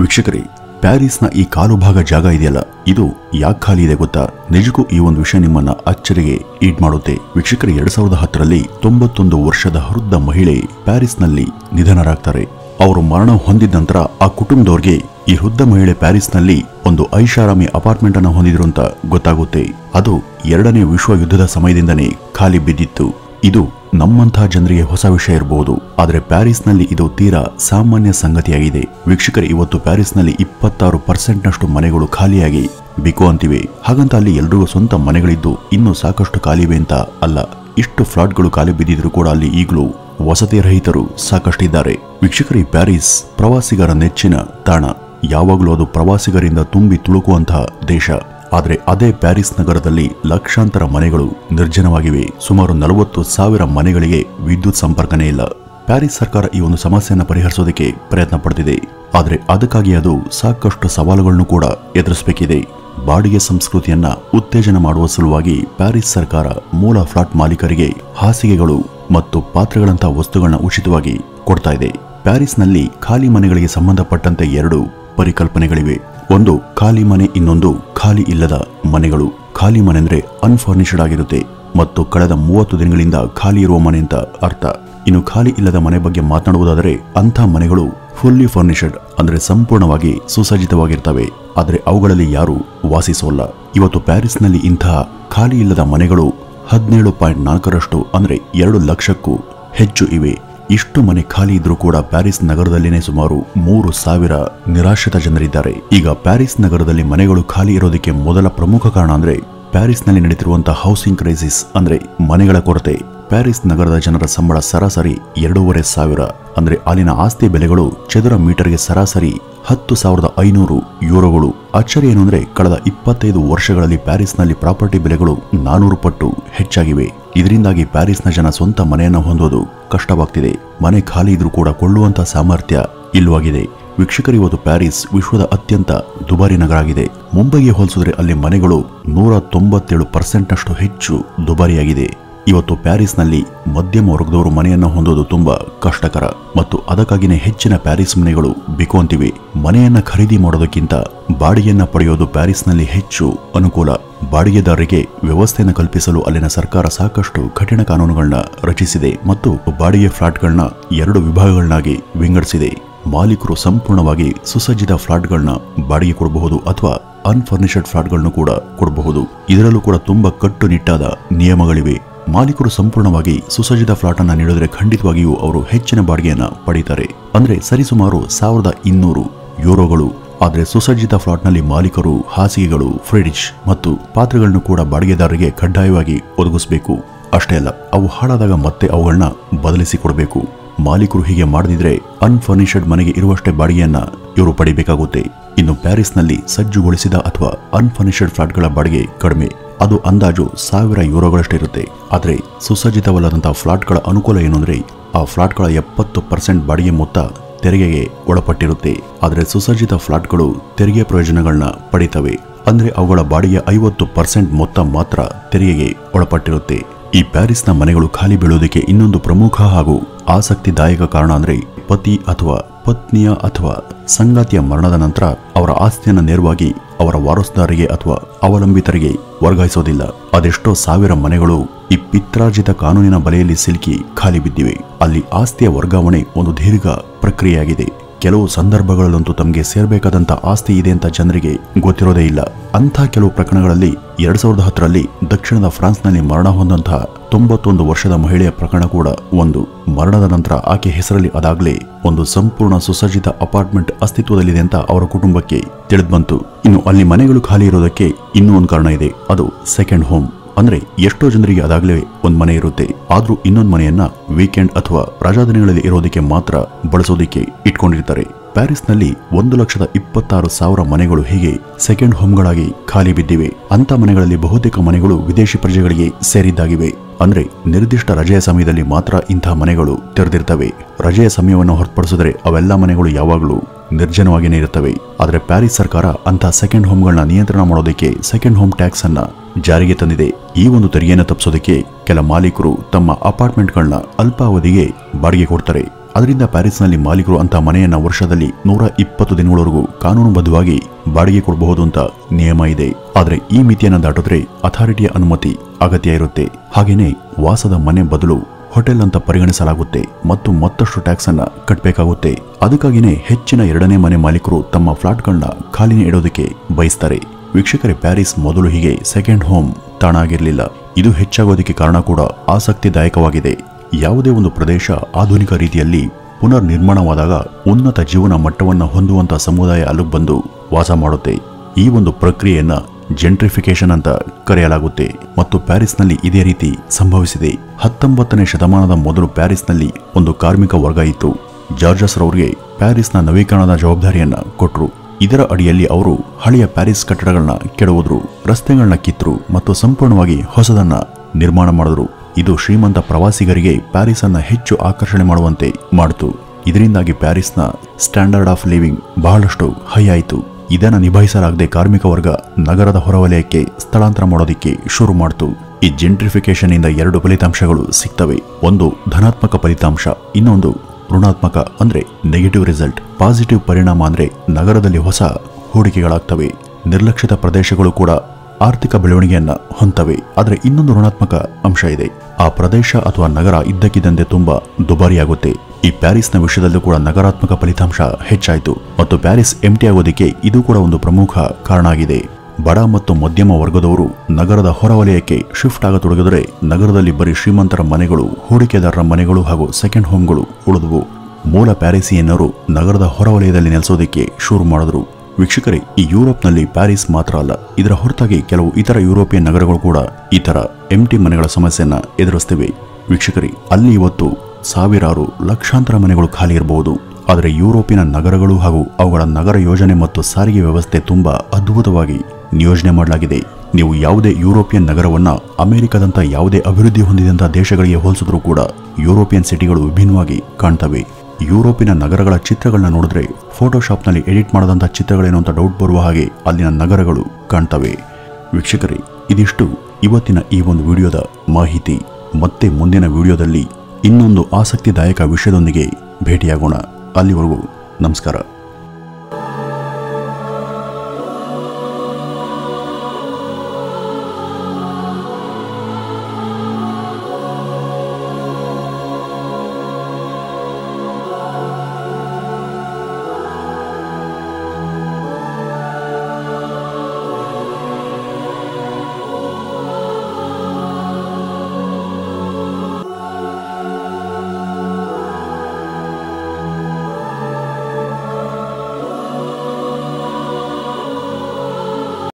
ವೀಕ್ಷಕರೇ ಪ್ಯಾರಿಸ್ನ ಈ ಕಾಲು ಭಾಗ ಜಾಗ ಇದೆಯಲ್ಲ ಇದು ಯಾಕೆ ಖಾಲಿ ಇದೆ ಗೊತ್ತಾ ನಿಜಕ್ಕೂ ಈ ಒಂದು ವಿಷಯ ನಿಮ್ಮನ್ನ ಅಚ್ಚರಿಗೆ ಈಡ್ ಮಾಡುತ್ತೆ ವೀಕ್ಷಕರೇ ಎರಡ್ ಸಾವಿರದ ಹತ್ತರಲ್ಲಿ ತೊಂಬತ್ತೊಂದು ವರ್ಷದ ವೃದ್ಧ ಮಹಿಳೆ ಪ್ಯಾರಿಸ್ನಲ್ಲಿ ನಿಧನರಾಗ್ತಾರೆ ಅವರು ಮರಣ ಹೊಂದಿದ ನಂತರ ಆ ಕುಟುಂಬದವ್ರಿಗೆ ಈ ವೃದ್ಧ ಮಹಿಳೆ ಪ್ಯಾರಿಸ್ನಲ್ಲಿ ಒಂದು ಐಷಾರಾಮಿ ಅಪಾರ್ಟ್ಮೆಂಟ್ ಅನ್ನು ಹೊಂದಿದ್ರು ಅಂತ ಗೊತ್ತಾಗುತ್ತೆ ಅದು ಎರಡನೇ ವಿಶ್ವ ಯುದ್ಧದ ಸಮಯದಿಂದನೇ ಖಾಲಿ ಬಿದ್ದಿತ್ತು ಇದು ನಮ್ಮಂತಹ ಜನರಿಗೆ ಹೊಸ ವಿಷಯ ಇರಬಹುದು ಆದರೆ ಪ್ಯಾರಿಸ್ನಲ್ಲಿ ಇದು ತೀರಾ ಸಾಮಾನ್ಯ ಸಂಗತಿಯಾಗಿದೆ ವೀಕ್ಷಕರೇ ಇವತ್ತು ಪ್ಯಾರಿಸ್ನಲ್ಲಿ ಇಪ್ಪತ್ತಾರು ಪರ್ಸೆಂಟ್ ನಷ್ಟು ಮನೆಗಳು ಖಾಲಿಯಾಗಿ ಬಿಕೋ ಅಂತಿವೆ ಹಾಗಂತ ಅಲ್ಲಿ ಎಲ್ರಿಗೂ ಸ್ವಂತ ಮನೆಗಳಿದ್ದು ಇನ್ನೂ ಸಾಕಷ್ಟು ಖಾಲಿವೆ ಅಂತ ಅಲ್ಲ ಇಷ್ಟು ಫ್ಲಾಟ್ಗಳು ಖಾಲಿ ಬಿದ್ದಿದ್ರು ಕೂಡ ಅಲ್ಲಿ ಈಗಲೂ ವಸತಿ ರಹಿತರು ಸಾಕಷ್ಟಿದ್ದಾರೆ ವೀಕ್ಷಕರೇ ಪ್ಯಾರಿಸ್ ಪ್ರವಾಸಿಗರ ನೆಚ್ಚಿನ ತಾಣ ಯಾವಾಗಲೂ ಅದು ಪ್ರವಾಸಿಗರಿಂದ ತುಂಬಿ ತುಳುಕುವಂತಹ ದೇಶ ಆದರೆ ಅದೇ ಪ್ಯಾರಿಸ್ ನಗರದಲ್ಲಿ ಲಕ್ಷಾಂತರ ಮನೆಗಳು ನಿರ್ಜನವಾಗಿವೆ ಸುಮಾರು ನಲವತ್ತು ಸಾವಿರ ಮನೆಗಳಿಗೆ ವಿದ್ಯುತ್ ಸಂಪರ್ಕನೇ ಇಲ್ಲ ಪ್ಯಾರಿಸ್ ಸರ್ಕಾರ ಈ ಒಂದು ಸಮಸ್ಯೆಯನ್ನು ಪರಿಹರಿಸೋದಕ್ಕೆ ಪ್ರಯತ್ನ ಪಡ್ತಿದೆ ಆದರೆ ಅದಕ್ಕಾಗಿ ಅದು ಸಾಕಷ್ಟು ಸವಾಲುಗಳನ್ನು ಕೂಡ ಎದುರಿಸಬೇಕಿದೆ ಬಾಡಿಗೆ ಸಂಸ್ಕೃತಿಯನ್ನ ಉತ್ತೇಜನ ಮಾಡುವ ಸಲುವಾಗಿ ಪ್ಯಾರಿಸ್ ಸರ್ಕಾರ ಮೂಲ ಫ್ಲಾಟ್ ಮಾಲೀಕರಿಗೆ ಹಾಸಿಗೆಗಳು ಮತ್ತು ಪಾತ್ರೆಗಳಂತಹ ವಸ್ತುಗಳನ್ನ ಉಚಿತವಾಗಿ ಕೊಡ್ತಾ ಇದೆ ಪ್ಯಾರಿಸ್ನಲ್ಲಿ ಖಾಲಿ ಮನೆಗಳಿಗೆ ಸಂಬಂಧಪಟ್ಟಂತೆ ಎರಡು ಪರಿಕಲ್ಪನೆಗಳಿವೆ ಒಂದು ಖಾಲಿ ಮನೆ ಇನ್ನೊಂದು ಖಾಲಿ ಇಲ್ಲದ ಮನೆಗಳು ಖಾಲಿ ಮನೆ ಅಂದ್ರೆ ಅನ್ಫರ್ನಿಶ್ಡ್ ಆಗಿರುತ್ತೆ ಮತ್ತು ಕಳೆದ ಮೂವತ್ತು ದಿನಗಳಿಂದ ಖಾಲಿ ಇರುವ ಮನೆ ಅಂತ ಅರ್ಥ ಇನ್ನು ಖಾಲಿ ಇಲ್ಲದ ಮನೆ ಬಗ್ಗೆ ಮಾತನಾಡುವುದಾದರೆ ಅಂಥ ಮನೆಗಳು ಫುಲ್ಲಿ ಫರ್ನಿಶ್ಡ್ ಅಂದ್ರೆ ಸಂಪೂರ್ಣವಾಗಿ ಸುಸಜ್ಜಿತವಾಗಿರ್ತವೆ ಆದರೆ ಅವುಗಳಲ್ಲಿ ಯಾರು ವಾಸಿಸೋಲ್ಲ ಇವತ್ತು ಪ್ಯಾರಿಸ್ನಲ್ಲಿ ಇಂತಹ ಖಾಲಿ ಇಲ್ಲದ ಮನೆಗಳು ಹದಿನೇಳು ಪಾಯಿಂಟ್ ನಾಲ್ಕರಷ್ಟು ಅಂದ್ರೆ ಎರಡು ಲಕ್ಷಕ್ಕೂ ಹೆಚ್ಚು ಇವೆ ಇಷ್ಟು ಮನೆ ಖಾಲಿ ಇದ್ರೂ ಕೂಡ ಪ್ಯಾರಿಸ್ ನಗರದಲ್ಲಿನೇ ಸುಮಾರು ಮೂರು ಸಾವಿರ ನಿರಾಶ್ರಿತ ಜನರಿದ್ದಾರೆ ಈಗ ಪ್ಯಾರಿಸ್ ನಗರದಲ್ಲಿ ಮನೆಗಳು ಖಾಲಿ ಇರೋದಕ್ಕೆ ಮೊದಲ ಪ್ರಮುಖ ಕಾರಣ ಅಂದ್ರೆ ಪ್ಯಾರಿಸ್ನಲ್ಲಿ ನಡೀತಿರುವಂತಹ ಹೌಸಿಂಗ್ ಕ್ರೈಸಿಸ್ ಅಂದ್ರೆ ಮನೆಗಳ ಕೊರತೆ ಪ್ಯಾರಿಸ್ ನಗರದ ಜನರ ಸಂಬಳ ಸರಾಸರಿ ಎರಡೂವರೆ ಸಾವಿರ ಅಂದ್ರೆ ಅಲ್ಲಿನ ಆಸ್ತಿ ಬೆಲೆಗಳು ಚದುರ ಮೀಟರ್ಗೆ ಸರಾಸರಿ ಹತ್ತು ಸಾವಿರದ ಐನೂರು ಯೂರೋಗಳು ಅಚ್ಚರಿ ಏನು ಅಂದ್ರೆ ಕಳೆದ ಇಪ್ಪತ್ತೈದು ವರ್ಷಗಳಲ್ಲಿ ಪ್ಯಾರಿಸ್ನಲ್ಲಿ ಪ್ರಾಪರ್ಟಿ ಬೆಲೆಗಳು ನಾನೂರು ಪಟ್ಟು ಹೆಚ್ಚಾಗಿವೆ ಇದರಿಂದಾಗಿ ಪ್ಯಾರಿಸ್ನ ಜನ ಸ್ವಂತ ಮನೆಯನ್ನ ಹೊಂದೋದು ಕಷ್ಟವಾಗ್ತಿದೆ ಮನೆ ಖಾಲಿ ಇದ್ರೂ ಕೂಡ ಕೊಳ್ಳುವಂತ ಸಾಮರ್ಥ್ಯ ಇಲ್ಲವಾಗಿದೆ ವೀಕ್ಷಕರು ಇವತ್ತು ಪ್ಯಾರಿಸ್ ವಿಶ್ವದ ಅತ್ಯಂತ ದುಬಾರಿ ನಗರ ಆಗಿದೆ ಮುಂಬೈಗೆ ಹೋಲಿಸಿದ್ರೆ ಅಲ್ಲಿ ಮನೆಗಳು ನೂರ ತೊಂಬತ್ತೇಳು ಪರ್ಸೆಂಟ್ನಷ್ಟು ಹೆಚ್ಚು ದುಬಾರಿಯಾಗಿದೆ ಇವತ್ತು ಪ್ಯಾರಿಸ್ನಲ್ಲಿ ಮಧ್ಯಮ ವರ್ಗದವರು ಮನೆಯನ್ನ ಹೊಂದೋದು ತುಂಬಾ ಕಷ್ಟಕರ ಮತ್ತು ಅದಕ್ಕಾಗಿನೇ ಹೆಚ್ಚಿನ ಪ್ಯಾರಿಸ್ ಮನೆಗಳು ಬಿಕುವಂತಿವೆ ಮನೆಯನ್ನ ಖರೀದಿ ಮಾಡೋದಕ್ಕಿಂತ ಬಾಡಿಗೆಯನ್ನ ಪಡೆಯೋದು ಪ್ಯಾರಿಸ್ನಲ್ಲಿ ಹೆಚ್ಚು ಅನುಕೂಲ ಬಾಡಿಗೆದಾರರಿಗೆ ವ್ಯವಸ್ಥೆಯನ್ನು ಕಲ್ಪಿಸಲು ಅಲ್ಲಿನ ಸರ್ಕಾರ ಸಾಕಷ್ಟು ಕಠಿಣ ಕಾನೂನುಗಳನ್ನ ರಚಿಸಿದೆ ಮತ್ತು ಬಾಡಿಗೆ ಫ್ಲಾಟ್ಗಳನ್ನ ಎರಡು ವಿಭಾಗಗಳನ್ನಾಗಿ ವಿಂಗಡಿಸಿದೆ ಮಾಲೀಕರು ಸಂಪೂರ್ಣವಾಗಿ ಸುಸಜ್ಜಿತ ಫ್ಲಾಟ್ಗಳನ್ನ ಬಾಡಿಗೆ ಕೊಡಬಹುದು ಅಥವಾ ಅನ್ಫರ್ನಿಷಡ್ ಫ್ಲಾಟ್ಗಳನ್ನು ಕೂಡ ಕೊಡಬಹುದು ಇದರಲ್ಲೂ ಕೂಡ ತುಂಬಾ ಕಟ್ಟುನಿಟ್ಟಾದ ನಿಯಮಗಳಿವೆ ಮಾಲೀಕರು ಸಂಪೂರ್ಣವಾಗಿ ಸುಸಜ್ಜಿತ ಫ್ಲಾಟ್ ಅನ್ನ ನೀಡಿದ್ರೆ ಖಂಡಿತವಾಗಿಯೂ ಅವರು ಹೆಚ್ಚಿನ ಬಾಡಿಗೆಯನ್ನ ಪಡೀತಾರೆ ಅಂದ್ರೆ ಸರಿಸುಮಾರು ಸಾವಿರದ ಇನ್ನೂರು ಯೂರೋಗಳು ಆದರೆ ಸುಸಜ್ಜಿತ ಫ್ಲಾಟ್ನಲ್ಲಿ ಮಾಲೀಕರು ಹಾಸಿಗೆಗಳು ಫ್ರಿಡ್ಜ್ ಮತ್ತು ಪಾತ್ರೆಗಳನ್ನು ಕೂಡ ಬಾಡಿಗೆದಾರರಿಗೆ ಕಡ್ಡಾಯವಾಗಿ ಒದಗಿಸಬೇಕು ಅಷ್ಟೇ ಅಲ್ಲ ಅವು ಹಾಳಾದಾಗ ಮತ್ತೆ ಅವುಗಳನ್ನ ಬದಲಿಸಿ ಕೊಡಬೇಕು ಮಾಲೀಕರು ಹೀಗೆ ಮಾಡದಿದ್ರೆ ಅನ್ಫರ್ನಿಷಡ್ ಮನೆಗೆ ಇರುವಷ್ಟೇ ಬಾಡಿಗೆಯನ್ನ ಇವರು ಪಡಿಬೇಕಾಗುತ್ತೆ ಇನ್ನು ಪ್ಯಾರಿಸ್ನಲ್ಲಿ ಸಜ್ಜುಗೊಳಿಸಿದ ಅಥವಾ ಅನ್ಫರ್ನಿಷಡ್ ಫ್ಲಾಟ್ಗಳ ಬಾಡಿಗೆ ಕಡಿಮೆ ಅದು ಅಂದಾಜು ಸಾವಿರ ಯೂರೋಗಳಷ್ಟೇ ಇರುತ್ತೆ ಆದರೆ ಸುಸಜ್ಜಿತವಲ್ಲದಂತಹ ಫ್ಲಾಟ್ಗಳ ಅನುಕೂಲ ಏನು ಅಂದ್ರೆ ಆ ಫ್ಲಾಟ್ಗಳ ಎಪ್ಪತ್ತು ಪರ್ಸೆಂಟ್ ಬಾಡಿಗೆ ಮೊತ್ತ ತೆರಿಗೆಗೆ ಒಳಪಟ್ಟಿರುತ್ತೆ ಆದರೆ ಸುಸಜ್ಜಿತ ಫ್ಲಾಟ್ಗಳು ತೆರಿಗೆ ಪ್ರಯೋಜನಗಳನ್ನ ಪಡಿತವೆ ಅಂದ್ರೆ ಅವುಗಳ ಬಾಡಿಗೆ ಐವತ್ತು ಪರ್ಸೆಂಟ್ ಮೊತ್ತ ಮಾತ್ರ ತೆರಿಗೆಗೆ ಒಳಪಟ್ಟಿರುತ್ತೆ ಈ ಪ್ಯಾರಿಸ್ನ ಮನೆಗಳು ಖಾಲಿ ಬೀಳುವುದಕ್ಕೆ ಇನ್ನೊಂದು ಪ್ರಮುಖ ಹಾಗೂ ಆಸಕ್ತಿದಾಯಕ ಕಾರಣ ಅಂದ್ರೆ ಪತಿ ಅಥವಾ ಪತ್ನಿಯ ಅಥವಾ ಸಂಗಾತಿಯ ಮರಣದ ನಂತರ ಅವರ ಆಸ್ತಿಯನ್ನು ನೇರವಾಗಿ ಅವರ ವಾರಸುದಾರರಿಗೆ ಅಥವಾ ಅವಲಂಬಿತರಿಗೆ ವರ್ಗಾಯಿಸೋದಿಲ್ಲ ಅದೆಷ್ಟೋ ಸಾವಿರ ಮನೆಗಳು ಈ ಪಿತ್ರಾರ್ಜಿತ ಕಾನೂನಿನ ಬಲೆಯಲ್ಲಿ ಸಿಲುಕಿ ಖಾಲಿ ಬಿದ್ದಿವೆ ಅಲ್ಲಿ ಆಸ್ತಿಯ ವರ್ಗಾವಣೆ ಒಂದು ದೀರ್ಘ ಪ್ರಕ್ರಿಯೆಯಾಗಿದೆ ಕೆಲವು ಸಂದರ್ಭಗಳಲ್ಲಂತೂ ತಮಗೆ ಸೇರ್ಬೇಕಾದಂತ ಆಸ್ತಿ ಇದೆ ಅಂತ ಜನರಿಗೆ ಗೊತ್ತಿರೋದೇ ಇಲ್ಲ ಅಂಥ ಕೆಲವು ಪ್ರಕರಣಗಳಲ್ಲಿ ಎರಡ್ ಸಾವಿರದ ಹತ್ತರಲ್ಲಿ ದಕ್ಷಿಣದ ಫ್ರಾನ್ಸ್ನಲ್ಲಿ ಮರಣ ಹೊಂದಂತಹ ತೊಂಬತ್ತೊಂದು ವರ್ಷದ ಮಹಿಳೆಯ ಪ್ರಕರಣ ಕೂಡ ಒಂದು ಮರಣದ ನಂತರ ಆಕೆ ಹೆಸರಲ್ಲಿ ಅದಾಗಲೇ ಒಂದು ಸಂಪೂರ್ಣ ಸುಸಜ್ಜಿತ ಅಪಾರ್ಟ್ಮೆಂಟ್ ಅಸ್ತಿತ್ವದಲ್ಲಿದೆ ಅಂತ ಅವರ ಕುಟುಂಬಕ್ಕೆ ತಿಳಿದ್ಬಂತು ಇನ್ನು ಅಲ್ಲಿ ಮನೆಗಳು ಖಾಲಿ ಇರೋದಕ್ಕೆ ಇನ್ನೂ ಒಂದು ಕಾರಣ ಇದೆ ಅದು ಸೆಕೆಂಡ್ ಹೋಮ್ ಅಂದ್ರೆ ಎಷ್ಟೋ ಜನರಿಗೆ ಅದಾಗಲೇ ಒಂದ್ ಮನೆ ಇರುತ್ತೆ ಆದ್ರೂ ಇನ್ನೊಂದ್ ಮನೆಯನ್ನ ವೀಕೆಂಡ್ ಅಥವಾ ರಜಾದಿನಗಳಲ್ಲಿ ಇರೋದಕ್ಕೆ ಮಾತ್ರ ಬಳಸೋದಕ್ಕೆ ಇಟ್ಕೊಂಡಿರ್ತಾರೆ ಪ್ಯಾರಿಸ್ನಲ್ಲಿ ಒಂದು ಲಕ್ಷದ ಇಪ್ಪತ್ತಾರು ಸಾವಿರ ಮನೆಗಳು ಹೀಗೆ ಸೆಕೆಂಡ್ ಹೋಮ್ಗಳಾಗಿ ಖಾಲಿ ಬಿದ್ದಿವೆ ಅಂತ ಮನೆಗಳಲ್ಲಿ ಬಹುತೇಕ ಮನೆಗಳು ವಿದೇಶಿ ಪ್ರಜೆಗಳಿಗೆ ಸೇರಿದ್ದಾಗಿವೆ ಅಂದ್ರೆ ನಿರ್ದಿಷ್ಟ ರಜೆಯ ಸಮಯದಲ್ಲಿ ಮಾತ್ರ ಇಂತಹ ಮನೆಗಳು ತೆರೆದಿರ್ತವೆ ರಜೆಯ ಸಮಯವನ್ನು ಹೊರತುಪಡಿಸಿದ್ರೆ ಅವೆಲ್ಲ ಮನೆಗಳು ಯಾವಾಗಲೂ ನಿರ್ಜನವಾಗಿಯೇ ಇರುತ್ತವೆ ಆದರೆ ಪ್ಯಾರಿಸ್ ಸರ್ಕಾರ ಅಂತಹ ಸೆಕೆಂಡ್ ಹೋಮ್ಗಳನ್ನ ನಿಯಂತ್ರಣ ಮಾಡೋದಕ್ಕೆ ಸೆಕೆಂಡ್ ಹೋಮ್ ಟ್ಯಾಕ್ಸ್ ಅನ್ನ ಜಾರಿಗೆ ತಂದಿದೆ ಈ ಒಂದು ತೆರಿಗೆಯನ್ನು ತಪ್ಪಿಸೋದಕ್ಕೆ ಕೆಲ ಮಾಲೀಕರು ತಮ್ಮ ಅಪಾರ್ಟ್ಮೆಂಟ್ಗಳನ್ನ ಅಲ್ಪಾವಧಿಗೆ ಬಾಡಿಗೆ ಕೊಡ್ತಾರೆ ಅದರಿಂದ ಪ್ಯಾರಿಸ್ನಲ್ಲಿ ಮಾಲೀಕರು ಅಂತ ಮನೆಯನ್ನ ವರ್ಷದಲ್ಲಿ ನೂರ ಇಪ್ಪತ್ತು ದಿನಗಳವರೆಗೂ ಕಾನೂನುಬದ್ಧವಾಗಿ ಬಾಡಿಗೆ ಕೊಡಬಹುದು ಅಂತ ನಿಯಮ ಇದೆ ಆದ್ರೆ ಈ ಮಿತಿಯನ್ನ ದಾಟಿದ್ರೆ ಅಥಾರಿಟಿಯ ಅನುಮತಿ ಅಗತ್ಯ ಇರುತ್ತೆ ಹಾಗೇನೆ ವಾಸದ ಮನೆ ಬದಲು ಹೋಟೆಲ್ ಅಂತ ಪರಿಗಣಿಸಲಾಗುತ್ತೆ ಮತ್ತು ಮತ್ತಷ್ಟು ಟ್ಯಾಕ್ಸ್ ಅನ್ನ ಕಟ್ಟಬೇಕಾಗುತ್ತೆ ಅದಕ್ಕಾಗಿನೇ ಹೆಚ್ಚಿನ ಎರಡನೇ ಮನೆ ಮಾಲೀಕರು ತಮ್ಮ ಫ್ಲಾಟ್ಗಳನ್ನ ಖಾಲಿನೇ ಇಡೋದಕ್ಕೆ ಬಯಸ್ತಾರೆ ವೀಕ್ಷಕರೇ ಪ್ಯಾರಿಸ್ ಮೊದಲು ಹೀಗೆ ಸೆಕೆಂಡ್ ಹೋಮ್ ತಾಣ ಆಗಿರಲಿಲ್ಲ ಇದು ಹೆಚ್ಚಾಗೋದಕ್ಕೆ ಕಾರಣ ಕೂಡ ಆಸಕ್ತಿದಾಯಕವಾಗಿದೆ ಯಾವುದೇ ಒಂದು ಪ್ರದೇಶ ಆಧುನಿಕ ರೀತಿಯಲ್ಲಿ ಪುನರ್ ನಿರ್ಮಾಣವಾದಾಗ ಉನ್ನತ ಜೀವನ ಮಟ್ಟವನ್ನು ಹೊಂದುವಂತ ಸಮುದಾಯ ಅಲ್ಲಿಗೆ ಬಂದು ವಾಸ ಮಾಡುತ್ತೆ ಈ ಒಂದು ಪ್ರಕ್ರಿಯೆಯನ್ನ ಜೆಂಟ್ರಿಫಿಕೇಶನ್ ಅಂತ ಕರೆಯಲಾಗುತ್ತೆ ಮತ್ತು ಪ್ಯಾರಿಸ್ನಲ್ಲಿ ಇದೇ ರೀತಿ ಸಂಭವಿಸಿದೆ ಹತ್ತೊಂಬತ್ತನೇ ಶತಮಾನದ ಮೊದಲು ಪ್ಯಾರಿಸ್ನಲ್ಲಿ ಒಂದು ಕಾರ್ಮಿಕ ವರ್ಗ ಇತ್ತು ಜಾರ್ಜಸ್ ರವರಿಗೆ ಪ್ಯಾರಿಸ್ನ ನವೀಕರಣದ ಜವಾಬ್ದಾರಿಯನ್ನ ಕೊಟ್ರು ಇದರ ಅಡಿಯಲ್ಲಿ ಅವರು ಹಳೆಯ ಪ್ಯಾರಿಸ್ ಕಟ್ಟಡಗಳನ್ನ ಕೆಡವುದ್ರು ರಸ್ತೆಗಳನ್ನ ಕಿತ್ತರು ಮತ್ತು ಸಂಪೂರ್ಣವಾಗಿ ಹೊಸದನ್ನ ನಿರ್ಮಾಣ ಮಾಡಿದ್ರು ಇದು ಶ್ರೀಮಂತ ಪ್ರವಾಸಿಗರಿಗೆ ಪ್ಯಾರಿಸ್ ಅನ್ನ ಹೆಚ್ಚು ಆಕರ್ಷಣೆ ಮಾಡುವಂತೆ ಮಾಡಿತು ಇದರಿಂದಾಗಿ ಪ್ಯಾರಿಸ್ನ ಸ್ಟ್ಯಾಂಡರ್ಡ್ ಆಫ್ ಲಿವಿಂಗ್ ಬಹಳಷ್ಟು ಹೈ ಆಯಿತು ಇದನ್ನು ನಿಭಾಯಿಸಲಾಗದೆ ಕಾರ್ಮಿಕ ವರ್ಗ ನಗರದ ಹೊರವಲಯಕ್ಕೆ ಸ್ಥಳಾಂತರ ಮಾಡೋದಿಕ್ಕೆ ಶುರು ಮಾಡ್ತು ಈ ಜೆಂಟ್ರಿಫಿಕೇಶನ್ ಇಂದ ಎರಡು ಫಲಿತಾಂಶಗಳು ಸಿಗ್ತವೆ ಒಂದು ಧನಾತ್ಮಕ ಫಲಿತಾಂಶ ಇನ್ನೊಂದು ಋಣಾತ್ಮಕ ಅಂದ್ರೆ ನೆಗೆಟಿವ್ ರಿಸಲ್ಟ್ ಪಾಸಿಟಿವ್ ಪರಿಣಾಮ ಅಂದ್ರೆ ನಗರದಲ್ಲಿ ಹೊಸ ಹೂಡಿಕೆಗಳಾಗ್ತವೆ ನಿರ್ಲಕ್ಷಿತ ಪ್ರದೇಶಗಳು ಕೂಡ ಆರ್ಥಿಕ ಬೆಳವಣಿಗೆಯನ್ನ ಹೊಂತವೆ ಆದರೆ ಇನ್ನೊಂದು ಋಣಾತ್ಮಕ ಅಂಶ ಇದೆ ಆ ಪ್ರದೇಶ ಅಥವಾ ನಗರ ಇದ್ದಕ್ಕಿದ್ದಂತೆ ತುಂಬಾ ದುಬಾರಿಯಾಗುತ್ತೆ ಈ ಪ್ಯಾರಿಸ್ನ ವಿಷಯದಲ್ಲೂ ಕೂಡ ನಗರಾತ್ಮಕ ಫಲಿತಾಂಶ ಹೆಚ್ಚಾಯಿತು ಮತ್ತು ಪ್ಯಾರಿಸ್ ಎಂಟಿ ಆಗೋದಕ್ಕೆ ಇದು ಕೂಡ ಒಂದು ಪ್ರಮುಖ ಕಾರಣ ಆಗಿದೆ ಬಡ ಮತ್ತು ಮಧ್ಯಮ ವರ್ಗದವರು ನಗರದ ಹೊರವಲಯಕ್ಕೆ ಶಿಫ್ಟ್ ಆಗತೊಡಗಿದರೆ ನಗರದಲ್ಲಿ ಬರೀ ಶ್ರೀಮಂತರ ಮನೆಗಳು ಹೂಡಿಕೆದಾರರ ಮನೆಗಳು ಹಾಗೂ ಸೆಕೆಂಡ್ ಹೋಮ್ಗಳು ಉಳಿದವು ಮೂಲ ಪ್ಯಾರಿಸಿಯನ್ನರು ನಗರದ ಹೊರವಲಯದಲ್ಲಿ ನೆಲೆಸೋದಕ್ಕೆ ಶುರು ಮಾಡಿದ್ರು ವೀಕ್ಷಕರೇ ಈ ಯುರೋಪ್ನಲ್ಲಿ ಪ್ಯಾರಿಸ್ ಮಾತ್ರ ಅಲ್ಲ ಇದರ ಹೊರತಾಗಿ ಕೆಲವು ಇತರ ಯುರೋಪಿಯನ್ ನಗರಗಳು ಕೂಡ ಈ ತರ ಎಂಟಿ ಮನೆಗಳ ಸಮಸ್ಯೆಯನ್ನ ಎದುರಿಸ್ತಿವೆ ವೀಕ್ಷಕರೇ ಅಲ್ಲಿ ಇವತ್ತು ಸಾವಿರಾರು ಲಕ್ಷಾಂತರ ಮನೆಗಳು ಖಾಲಿ ಇರಬಹುದು ಆದರೆ ಯುರೋಪಿನ ನಗರಗಳು ಹಾಗೂ ಅವುಗಳ ನಗರ ಯೋಜನೆ ಮತ್ತು ಸಾರಿಗೆ ವ್ಯವಸ್ಥೆ ತುಂಬಾ ಅದ್ಭುತವಾಗಿ ನಿಯೋಜನೆ ಮಾಡಲಾಗಿದೆ ನೀವು ಯಾವುದೇ ಯುರೋಪಿಯನ್ ನಗರವನ್ನ ಅಮೆರಿಕದಂತ ಯಾವುದೇ ಅಭಿವೃದ್ಧಿ ಹೊಂದಿದಂತಹ ದೇಶಗಳಿಗೆ ಹೋಲಿಸಿದ್ರೂ ಕೂಡ ಯುರೋಪಿಯನ್ ಸಿಟಿಗಳು ವಿಭಿನ್ನವಾಗಿ ಕಾಣ್ತವೆ ಯುರೋಪಿನ ನಗರಗಳ ಚಿತ್ರಗಳನ್ನ ನೋಡಿದ್ರೆ ಫೋಟೋಶಾಪ್ನಲ್ಲಿ ಎಡಿಟ್ ಮಾಡದಂಥ ಚಿತ್ರಗಳೇನು ಅಂತ ಡೌಟ್ ಬರುವ ಹಾಗೆ ಅಲ್ಲಿನ ನಗರಗಳು ಕಾಣ್ತವೆ ವೀಕ್ಷಕರೇ ಇದಿಷ್ಟು ಇವತ್ತಿನ ಈ ಒಂದು ವಿಡಿಯೋದ ಮಾಹಿತಿ ಮತ್ತೆ ಮುಂದಿನ ವಿಡಿಯೋದಲ್ಲಿ ಇನ್ನೊಂದು ಆಸಕ್ತಿದಾಯಕ ವಿಷಯದೊಂದಿಗೆ ಭೇಟಿಯಾಗೋಣ ಅಲ್ಲಿವರೆಗೂ ನಮಸ್ಕಾರ